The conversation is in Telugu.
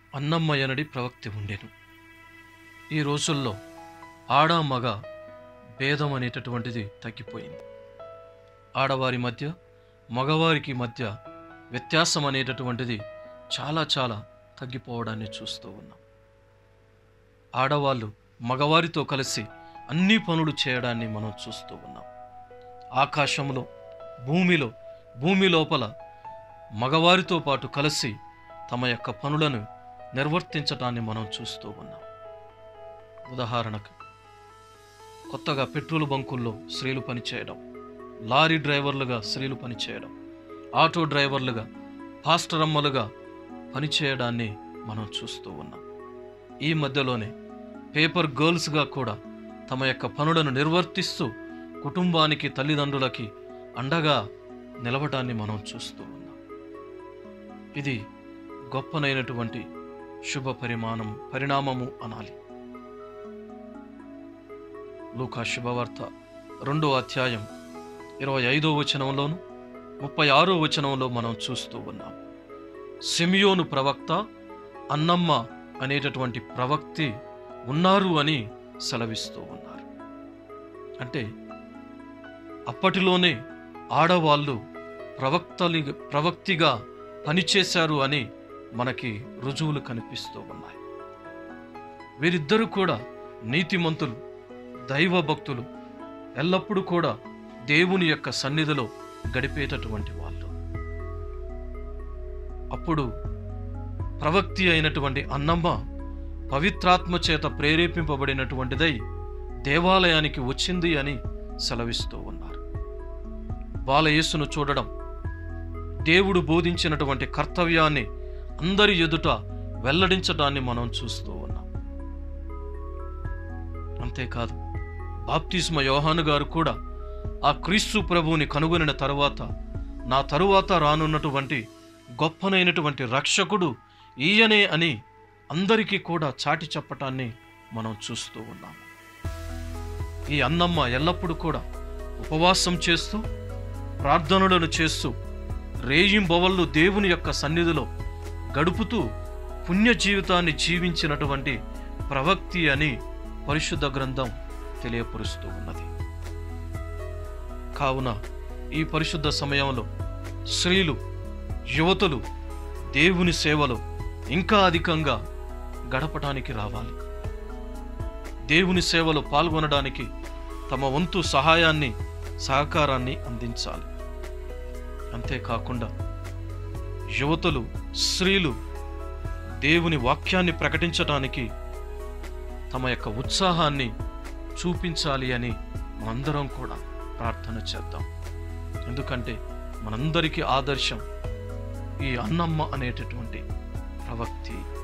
అన్నమ్మయ్యనడి ప్రవక్తి ఉండెను ఈ రోజుల్లో ఆడ మగ భేదం అనేటటువంటిది తగ్గిపోయింది ఆడవారి మధ్య మగవారికి మధ్య వ్యత్యాసం అనేటటువంటిది చాలా చాలా తగ్గిపోవడాన్ని చూస్తూ ఉన్నాం ఆడవాళ్ళు మగవారితో కలిసి అన్ని పనులు చేయడాన్ని మనం చూస్తూ ఉన్నాం ఆకాశంలో భూమిలో భూమి లోపల మగవారితో పాటు కలిసి తమ యొక్క పనులను నిర్వర్తించటాన్ని మనం చూస్తూ ఉన్నాం ఉదాహరణకు కొత్తగా పెట్రోల్ బంకుల్లో స్త్రీలు పనిచేయడం లారీ డ్రైవర్లుగా స్త్రీలు పనిచేయడం ఆటో డ్రైవర్లుగా పాస్టర్ అమ్మలుగా పనిచేయడాన్ని మనం చూస్తూ ఉన్నాం ఈ మధ్యలోనే పేపర్ గర్ల్స్గా కూడా తమ యొక్క పనులను నిర్వర్తిస్తూ కుటుంబానికి తల్లిదండ్రులకి అండగా నిలవటాన్ని మనం చూస్తూ ఉన్నాం ఇది గొప్పనైనటువంటి శుభ పరిమాణం పరిణామము అనాలి లూకా శుభవార్త రెండో అధ్యాయం ఇరవై ఐదో వచనంలోను ముప్పై ఆరో వచనంలో మనం చూస్తూ ఉన్నాం సిమియోను ప్రవక్త అన్నమ్మ అనేటటువంటి ప్రవక్తి ఉన్నారు అని సెలవిస్తూ ఉన్నారు అంటే అప్పటిలోనే ఆడవాళ్ళు ప్రవక్తలి ప్రవక్తిగా పనిచేశారు అని మనకి రుజువులు కనిపిస్తూ ఉన్నాయి వీరిద్దరూ కూడా నీతిమంతులు దైవ భక్తులు ఎల్లప్పుడూ కూడా దేవుని యొక్క సన్నిధిలో గడిపేటటువంటి వాళ్ళు అప్పుడు ప్రవక్తి అయినటువంటి అన్నమ్మ పవిత్రాత్మ చేత ప్రేరేపింపబడినటువంటిదై దేవాలయానికి వచ్చింది అని సెలవిస్తూ ఉన్నారు బాలయేసును చూడడం దేవుడు బోధించినటువంటి కర్తవ్యాన్ని అందరి ఎదుట వెల్లడించడాన్ని మనం చూస్తూ ఉన్నాం అంతేకాదు బాప్తిస్మ యోహాను గారు కూడా ఆ క్రీస్తు ప్రభువుని కనుగొనిన తరువాత నా తరువాత రానున్నటువంటి గొప్పనైనటువంటి రక్షకుడు ఈయనే అని అందరికీ కూడా చాటి చెప్పటాన్ని మనం చూస్తూ ఉన్నాం ఈ అన్నమ్మ ఎల్లప్పుడూ కూడా ఉపవాసం చేస్తూ ప్రార్థనలను చేస్తూ రేయింబవళ్ళు దేవుని యొక్క సన్నిధిలో గడుపుతూ పుణ్య జీవితాన్ని జీవించినటువంటి ప్రవక్తి అని పరిశుద్ధ గ్రంథం తెలియపరుస్తూ ఉన్నది కావున ఈ పరిశుద్ధ సమయంలో స్త్రీలు యువతులు దేవుని సేవలో ఇంకా అధికంగా గడపటానికి రావాలి దేవుని సేవలో పాల్గొనడానికి తమ వంతు సహాయాన్ని సహకారాన్ని అందించాలి అంతేకాకుండా యువతులు స్త్రీలు దేవుని వాక్యాన్ని ప్రకటించడానికి తమ యొక్క ఉత్సాహాన్ని చూపించాలి అని మనందరం కూడా ప్రార్థన చేద్దాం ఎందుకంటే మనందరికీ ఆదర్శం ఈ అన్నమ్మ అనేటటువంటి ప్రవక్తి